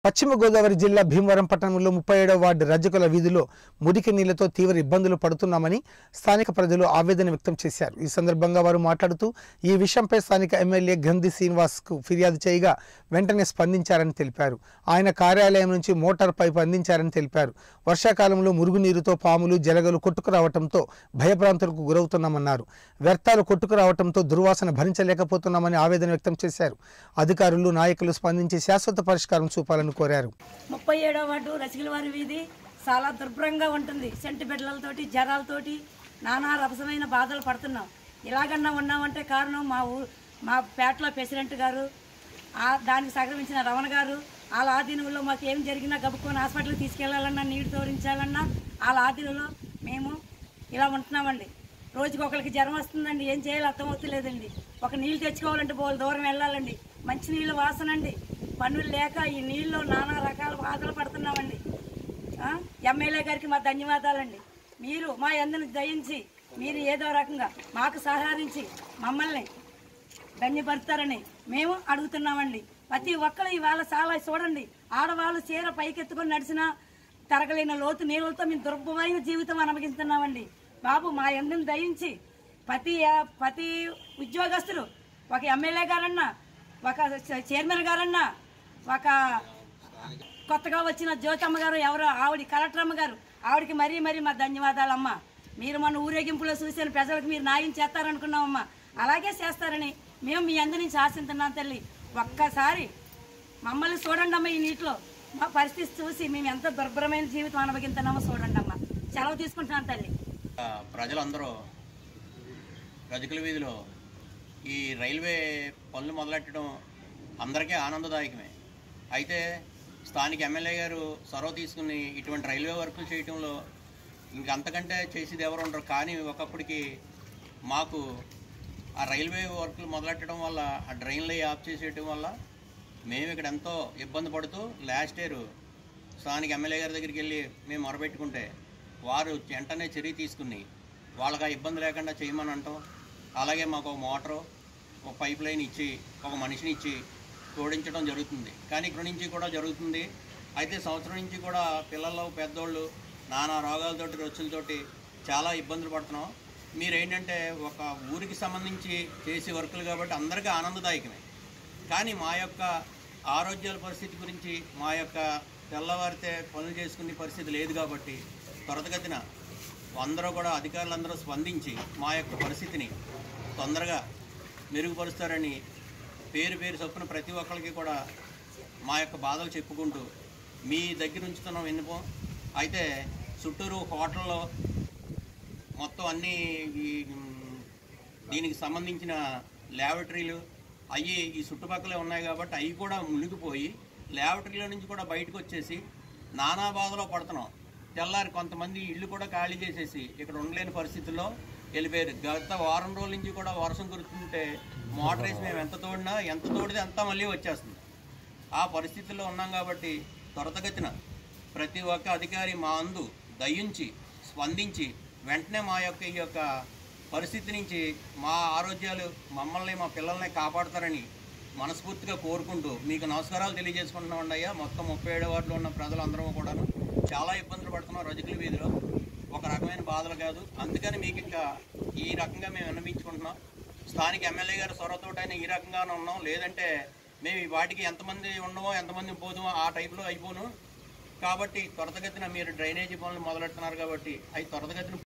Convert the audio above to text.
పశ్చిమ గోదావరి జిల్లా భీమవరం పట్టణంలో ముప్పై ఏడవ వార్డు రజకుల వీధిలో మురికి నీళ్లతో తీవ్ర ఇబ్బందులు పడుతున్నామని స్థానిక ప్రజలు ఆవేదన వ్యక్తం చేశారు ఈ సందర్భంగా వారు మాట్లాడుతూ ఈ విషయంపై స్థానిక ఎమ్మెల్యే గంధి శ్రీనివాస్కు ఫిర్యాదు చేయగా వెంటనే స్పందించారని తెలిపారు ఆయన కార్యాలయం నుంచి మోటార్ పైపు అందించారని తెలిపారు వర్షాకాలంలో మురుగునీరుతో పాములు జలగలు కొట్టుకురావడంతో భయభ్రాంతులకు గురవుతున్నామన్నారు వ్యర్థాలు కొట్టుకురావడంతో దుర్వాసన భరించలేకపోతున్నామని ఆవేదన వ్యక్తం చేశారు అధికారులు నాయకులు స్పందించి శాశ్వత పరిష్కారం చూపాలని కోరారు ముప్పై ఏడో వార్డు రసికల వారి వీధి చాలా దుర్భరంగా ఉంటుంది సెంటి బిడ్డలతోటి జ్వరాలతోటి నానా రభసమైన బాధలు పడుతున్నాం ఇలాగన్నా ఉన్నామంటే కారణం మా ఊ మా పేటలో ప్రెసిడెంట్ గారు ఆ దానికి సహకరించిన రమణ గారు వాళ్ళ ఆధీనంలో మాకు ఏం జరిగినా గబుక్కొని హాస్పిటల్కి తీసుకెళ్లాలన్నా నీళ్లు తోరించాలన్నా వాళ్ళ ఆధీనంలో మేము ఇలా ఉంటున్నామండి రోజుకి ఒకరికి జ్వరం వస్తుందండి ఏం చేయాలో అర్థమవుతలేదండి ఒక నీళ్ళు తెచ్చుకోవాలంటే బోలు దూరం వెళ్ళాలండి మంచి నీళ్ళు వాసనండి పనులు లేక ఈ నీళ్ళు నానా రకాల బాధలు పడుతున్నామండి ఆ? ఎమ్మెల్యే గారికి మా ధన్యవాదాలండి మీరు మా అందరిని దయించి మీరు ఏదో రకంగా మాకు సహకరించి మమ్మల్ని ధన్యపరుస్తారని మేము అడుగుతున్నామండి ప్రతి ఒక్కరు ఇవాళ చాలా చూడండి ఆడవాళ్ళు చీర పైకెత్తుకొని నడిచినా తరగలేని లోతు నీళ్ళతో మేము దుర్భమైన జీవితం అనుభవిస్తున్నామండి బాబు మా అందరిని దయించి ప్రతి ప్రతి ఉద్యోగస్తులు ఒక ఎమ్మెల్యే గారన్నా ఒక చైర్మన్ గారన్నా ఒక కొత్తగా వచ్చిన జ్యోతమ్మ గారు ఎవరో ఆవిడ కలెక్టర్ అమ్మ గారు ఆవిడకి మరీ మరీ మా ధన్యవాదాలమ్మా మీరు మన ఊరేగింపులో చూసిన ప్రజలకు మీరు న్యాయం చేస్తారనుకున్నామమ్మా అలాగే చేస్తారని మేము మీ అందరి నుంచి ఆశిస్తున్నాం తల్లి ఒక్కసారి మమ్మల్ని చూడండి అమ్మా ఈ నీటిలో మా పరిస్థితి చూసి మేము ఎంత దుర్భరమైన జీవితం అనుభవిస్తున్నామో చూడండి అమ్మా సెలవు తీసుకుంటున్నాను తల్లి ఆ, ప్రజలందరూ రజకుల వీధిలో ఈ రైల్వే పనులు మొదలెట్టడం అందరికీ ఆనందదాయకమే అయితే స్థానిక ఎమ్మెల్యే గారు చొరవ తీసుకుని ఇటువంటి రైల్వే వర్కులు చేయటంలో ఇంకంతకంటే చేసేది ఎవరు ఉండరు కానీ ఒకప్పటికి మాకు ఆ రైల్వే వర్కులు మొదలెట్టడం వల్ల ఆ డ్రైన్లు ఆఫ్ చేసేయటం వల్ల మేము ఇక్కడ ఎంతో ఇబ్బంది పడుతూ లాస్ట్ ఇయర్ స్థానిక ఎమ్మెల్యే గారి దగ్గరికి వెళ్ళి మేము మొరబెట్టుకుంటే వారు వెంటనే చర్య తీసుకుని వాళ్ళకి ఆ ఇబ్బంది లేకుండా చేయమని అంటాం అలాగే మాకు ఒక మోటారు ఒక పైప్ లైన్ ఇచ్చి ఒక మనిషిని ఇచ్చి జోడించడం జరుగుతుంది కానీ ఇక్కడ నుంచి కూడా జరుగుతుంది అయితే సంవత్సరం నుంచి కూడా పిల్లలు పెద్దోళ్ళు నానా రోగాలతోటి రొచ్చులతోటి చాలా ఇబ్బందులు పడుతున్నాం మీరేంటంటే ఒక ఊరికి సంబంధించి చేసే వర్కులు కాబట్టి అందరికీ ఆనందదాయకమే కానీ మా యొక్క ఆరోగ్యాల పరిస్థితి గురించి మా యొక్క తెల్లవారితే పనులు చేసుకునే పరిస్థితి లేదు కాబట్టి త్వరతగతిన అందరూ కూడా అధికారులందరూ స్పందించి మా యొక్క పరిస్థితిని తొందరగా మెరుగుపరుస్తారని పేరు పేరు చొప్పున ప్రతి ఒక్కరికి కూడా మా యొక్క బాధలు చెప్పుకుంటూ మీ దగ్గర ఉంచుతున్నాం విన్నపం అయితే చుట్టూరు హోటల్లో మొత్తం అన్ని ఈ మ్, దీనికి సంబంధించిన ల్యాబొటరీలు అవి ఈ చుట్టుపక్కలే ఉన్నాయి కాబట్టి అవి కూడా మునిగిపోయి ల్యాబొటరీల నుంచి కూడా బయటకు వచ్చేసి నానా బాధలో పడుతున్నాం తెల్లారి కొంతమంది ఇల్లు కూడా ఖాళీ చేసేసి ఇక్కడ ఉండలేని పరిస్థితుల్లో వెళ్ళిపోయారు గత వారం రోజుల నుంచి కూడా వర్షం కురుతుంటే మోటార్ వేసి మేము ఎంత తోడినా ఎంత తోడితే అంతా మళ్ళీ వచ్చేస్తుంది ఆ పరిస్థితుల్లో ఉన్నాం కాబట్టి త్వరతగతిన ప్రతి ఒక్క అధికారి మా అందు దయించి స్పందించి వెంటనే మా యొక్క ఈ యొక్క పరిస్థితి నుంచి మా ఆరోగ్యాలు మమ్మల్ని మా పిల్లల్ని కాపాడతారని మనస్ఫూర్తిగా కోరుకుంటూ మీకు నమస్కారాలు తెలియజేసుకుంటున్నాం అయ్యా మొత్తం ముప్పై ఏడో వార్డులో ఉన్న ప్రజలందరూ కూడాను చాలా ఇబ్బందులు పడుతున్నాం రజకుల వీధిలో ఒక రకమైన బాధలు కాదు అందుకని మీకు ఇంకా ఈ రకంగా మేము విన్నవించుకుంటున్నాం స్థానిక ఎమ్మెల్యే గారు సొరతోటైనా ఈ రకంగానే ఉన్నాం లేదంటే మేము ఈ వాటికి ఎంతమంది ఉండమో ఎంతమంది పోదుమో ఆ టైప్లో అయిపోను కాబట్టి త్వరతగతిన మీరు డ్రైనేజీ పనులు మొదలెడుతున్నారు కాబట్టి అవి త్వరతగతిన